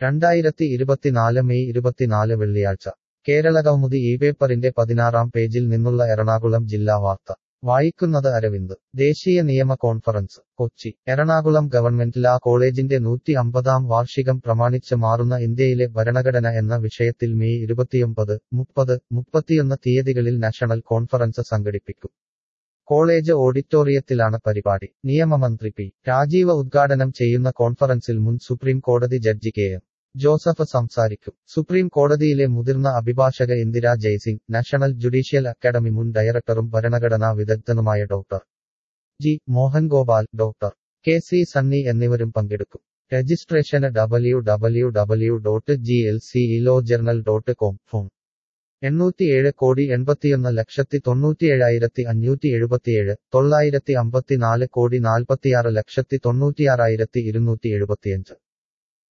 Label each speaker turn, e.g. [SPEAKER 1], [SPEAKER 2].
[SPEAKER 1] രണ്ടായിരത്തി ഇരുപത്തിനാല് മെയ് ഇരുപത്തിനാല് വെള്ളിയാഴ്ച കേരളകൗമുദി ഈ പേപ്പറിന്റെ പതിനാറാം പേജിൽ നിന്നുള്ള എറണാകുളം ജില്ലാ വാർത്ത വായിക്കുന്നത് അരവിന്ദ് ദേശീയ നിയമ കോൺഫറൻസ് കൊച്ചി എറണാകുളം ഗവൺമെന്റ് ലാ കോളേജിന്റെ നൂറ്റി അമ്പതാം വാർഷികം പ്രമാണിച്ച് മാറുന്ന ഇന്ത്യയിലെ ഭരണഘടന എന്ന വിഷയത്തിൽ മെയ് ഇരുപത്തിയൊമ്പത് മുപ്പത് മുപ്പത്തിയൊന്ന് തീയതികളിൽ നാഷണൽ കോൺഫറൻസ് സംഘടിപ്പിക്കും കോളേജ് ഓഡിറ്റോറിയത്തിലാണ് പരിപാടി നിയമമന്ത്രി പി രാജീവ ഉദ്ഘാടനം ചെയ്യുന്ന കോൺഫറൻസിൽ മുൻ സുപ്രീം കോടതി ജഡ്ജി കെ എം ജോസഫ് സംസാരിക്കും സുപ്രീം കോടതിയിലെ മുതിർന്ന അഭിഭാഷക Indira Jaising national judicial academy മുൻ ഡയറക്ടറും ഭരണഘടനാ വിദഗ്ധനുമായ doctor G Mohangopal doctor K C Sunny എന്നിവരും പങ്കെടുക്കും രജിസ്ട്രേഷന് W W W dot G L C ഇലോ ജേർണൽ ഡോട്ട് കോം ഫോൺ എണ്ണൂറ്റിയേഴ് കോടി എൺപത്തിയൊന്ന് ലക്ഷത്തി തൊണ്ണൂറ്റിയേഴായിരത്തി അഞ്ഞൂറ്റി എഴുപത്തിയേഴ് തൊള്ളായിരത്തി അമ്പത്തിനാല് കോടി നാൽപ്പത്തിയാറ് ലക്ഷത്തി തൊണ്ണൂറ്റിയാറായിരത്തി ഇരുന്നൂറ്റി എഴുപത്തിയഞ്ച്